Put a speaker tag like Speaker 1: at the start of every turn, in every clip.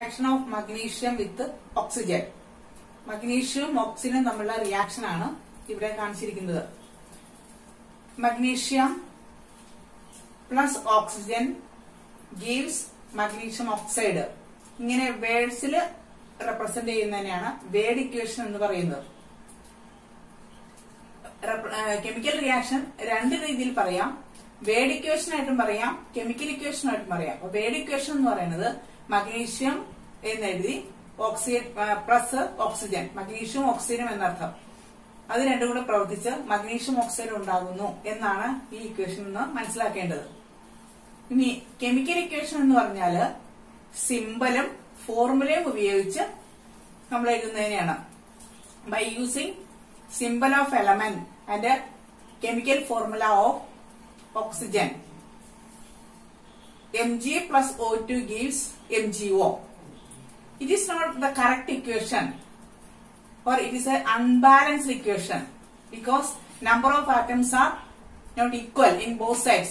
Speaker 1: Reaction of magnesium with oxygen മഗ്നീഷ്യവും ഓക്സിജനും തമ്മിലുള്ള റിയാക്ഷൻ ആണ് ഇവിടെ കാണിച്ചിരിക്കുന്നത് magnesium plus oxygen gives magnesium oxide ഇങ്ങനെ വേർഡ്സിൽ റെപ്രസെന്റ് ചെയ്യുന്നതിനെയാണ് വേഡ് ഇക്വേഷൻ എന്ന് പറയുന്നത് കെമിക്കൽ റിയാക്ഷൻ രണ്ട് രീതിയിൽ പറയാം വേഡ് ഇക്വേഷൻ ആയിട്ടും പറയാം കെമിക്കൽ ഇക്വേഷൻ ആയിട്ടും പറയാം അപ്പൊ വേഡ് ഇക്വേഷൻ എന്ന് പറയുന്നത് മഗ്നീഷ്യം എന്നെഴുതി ഓക്സിജൻ പ്ലസ് ഓക്സിജൻ മഗ്നീഷ്യവും ഓക്സിജനും എന്നർത്ഥം അത് രണ്ടും കൂടെ പ്രവർത്തിച്ച് മഗ്നീഷ്യം ഓക്സൈഡ് ഉണ്ടാകുന്നു എന്നാണ് ഈ ഇക്വേഷൻ നിന്ന് മനസ്സിലാക്കേണ്ടത് ഇനി കെമിക്കൽ ഇക്വേഷൻ എന്ന് പറഞ്ഞാല് സിമ്പലും ഫോർമുലയും ഉപയോഗിച്ച് നമ്മൾ എഴുതുന്നതിനെയാണ് by using symbol of element and a chemical formula of oxygen. Mg plus O2 gives MgO. It is not the correct equation or it is an unbalanced equation because number of atoms are not equal in both sides.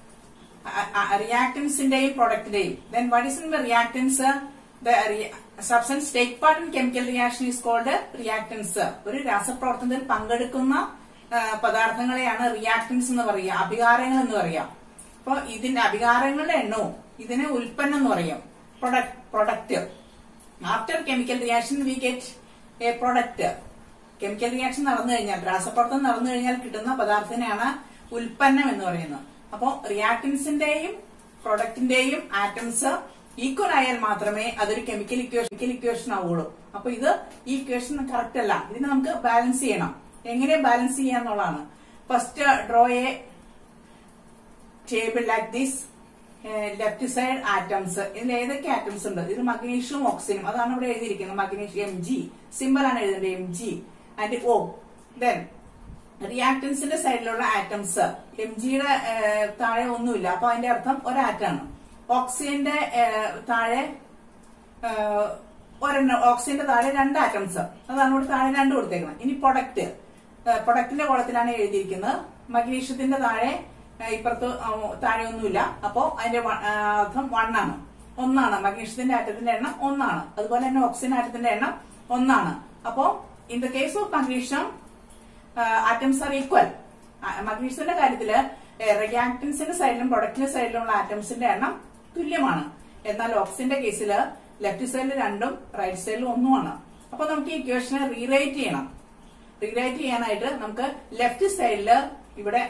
Speaker 1: റിയാക്ടൻസിന്റെയും പ്രൊഡക്റ്റിന്റെയും then what is in the reactants the substance take part in chemical reaction is called reactants ഒരു രാസപ്രവർത്തനത്തിൽ പങ്കെടുക്കുന്ന പദാർത്ഥങ്ങളെയാണ് reactance എന്ന് പറയുക അഭികാരങ്ങൾ എന്ന് പറയാം അപ്പൊ ഇതിന്റെ അഭികാരങ്ങളുടെ എണ്ണവും ഇതിനെ ഉൽപ്പന്നം എന്ന് പറയും product product after chemical reaction we get a product chemical reaction നടന്നു കഴിഞ്ഞാൽ രാസപ്രവർത്തനം നടന്നു കഴിഞ്ഞാൽ കിട്ടുന്ന പദാർത്ഥത്തിനെയാണ് ഉൽപ്പന്നം എന്ന് പറയുന്നത് അപ്പോ റിയാക്ടൻസിന്റെയും പ്രൊഡക്റ്റിന്റെയും ആറ്റംസ് ഈക്വൽ ആയാൽ മാത്രമേ അതൊരു കെമിക്കൽ ഇക്വേഷൻ കെമിക്കൽ ഇക്വേഷൻ ആവുള്ളൂ അപ്പൊ ഇത് ഈ ഇക്വേഷൻ കറക്റ്റ് അല്ല ഇതിനെ നമുക്ക് ബാലൻസ് ചെയ്യണം എങ്ങനെ ബാലൻസ് ചെയ്യാന്നുള്ളതാണ് first draw a table like this left side atoms ഇതിൽ ഏതൊക്കെ ആറ്റംസ് ഉണ്ട് ഇത് മഗ്നീഷ്യവും ഓക്സിജനും അതാണ് ഇവിടെ എഴുതിയിരിക്കുന്നത് മഗ്നീഷ്യം എം ജി സിമ്പിൾ ആണ് എഴുതേണ്ടത് M G and O then റിയാക്ടൻസിന്റെ സൈഡിലുള്ള ആറ്റംസ് എം ജിയുടെ താഴെ ഒന്നുമില്ല അപ്പൊ അതിന്റെ അർത്ഥം ഒരാറ്റാണ് ഓക്സിജന്റെ താഴെ ഒരെണ്ണം ഓക്സിജന്റെ താഴെ രണ്ട് ആറ്റംസ് അതാണ് ഇവിടെ താഴെ രണ്ട് കൊടുത്തേക്കുന്നത് ഇനി പ്രൊഡക്റ്റ് പ്രൊഡക്റ്റിന്റെ കുളത്തിലാണ് എഴുതിയിരിക്കുന്നത് മഗ്നീഷ്യത്തിന്റെ താഴെ ഇപ്പുറത്ത് താഴെ ഒന്നുമില്ല അപ്പോ അതിന്റെ അർത്ഥം വൺ ആണ് ഒന്നാണ് മഗ്നീഷ്യത്തിന്റെ ആറ്റത്തിന്റെ എണ്ണം ഒന്നാണ് അതുപോലെ തന്നെ ഓക്സിജൻ ആറ്റത്തിന്റെ എണ്ണം ഒന്നാണ് അപ്പോ in the case of magnesium atoms are equal മഗ്നീഷ്യത്തിന്റെ കാര്യത്തില് റിയാക്ടൻസിന്റെ സൈഡിലും പ്രൊഡക്റ്റിന്റെ സൈഡിലുമുള്ള ആറ്റംസിന്റെ എണ്ണം തുല്യമാണ് എന്നാൽ ഓക്സിജന്റെ കേസിൽ ലെഫ്റ്റ് സൈഡിൽ രണ്ടും റൈറ്റ് സൈഡിൽ ഒന്നുമാണ് അപ്പൊ നമുക്ക് ഈ ഇക്വേഷനെ റീറൈറ്റ് ചെയ്യണം റീറൈറ്റ് ചെയ്യാനായിട്ട് നമുക്ക് ലെഫ്റ്റ് സൈഡിൽ ഇവിടെ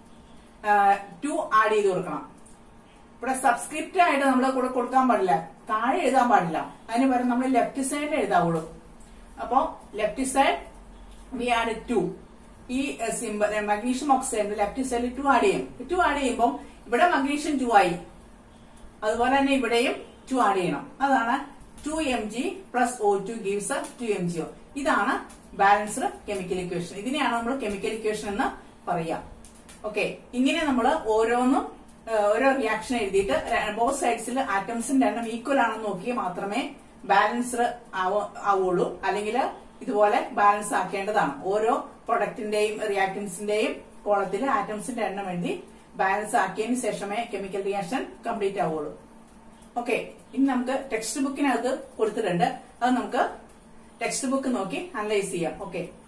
Speaker 1: ടു ആഡ് ചെയ്ത് കൊടുക്കണം ഇവിടെ സബ്സ്ക്രിപ്റ്റ് ആയിട്ട് നമ്മൾ കൂടെ കൊടുക്കാൻ പാടില്ല താഴെ എഴുതാൻ പാടില്ല അതിന് പകരം നമ്മൾ ലെഫ്റ്റ് സൈഡിൽ എഴുതാവുള്ളൂ അപ്പോ left side we add two ഈ സിമ്പൽ മഗ്നീഷ്യം ഓക്സൈഡ് ലെഫ്റ്റ് സൈഡിൽ ടു ആഡ് ചെയ്യും ടു ആഡ് ചെയ്യുമ്പോൾ ഇവിടെ മഗ്നീഷ്യം ടു ആയി അതുപോലെ തന്നെ ഇവിടെയും ടു ആഡ് ചെയ്യണം അതാണ് two M G plus O two gives two M G O ഇതാണ് ബാലൻസ്ഡ് കെമിക്കൽ ഇക്വേഷൻ ഇതിനെയാണ് നമ്മൾ കെമിക്കൽ ഇക്വേഷൻ എന്ന് പറയാം ഓക്കെ ഇങ്ങനെ നമ്മൾ ഓരോന്നും ഓരോ റിയാക്ഷൻ എഴുതിയിട്ട് ബോത്ത് സൈഡ്സിൽ ആറ്റംസിന്റെ എണ്ണം ഈക്വൽ ആണെന്ന് നോക്കി മാത്രമേ ബാലൻസ്ഡ് ആവുള്ളൂ അല്ലെങ്കിൽ ഇതുപോലെ ബാലൻസ് ആക്കേണ്ടതാണ് ഓരോ പ്രൊഡക്റ്റിന്റെയും റിയാക്ടൻസിന്റെയും കോളത്തിൽ ആറ്റംസിന്റെ എണ്ണം എഴുതി ബാലൻസ് ആക്കിയതിന് ശേഷമേ കെമിക്കൽ റിയാക്ഷൻ കംപ്ലീറ്റ് ആവുള്ളൂ ഓക്കെ ഇനി നമുക്ക് ടെക്സ്റ്റ് ബുക്കിനകത്ത് കൊടുത്തിട്ടുണ്ട് അത് നമുക്ക് ടെക്സ്റ്റ് ബുക്ക് നോക്കി അനലൈസ് ചെയ്യാം ഓക്കെ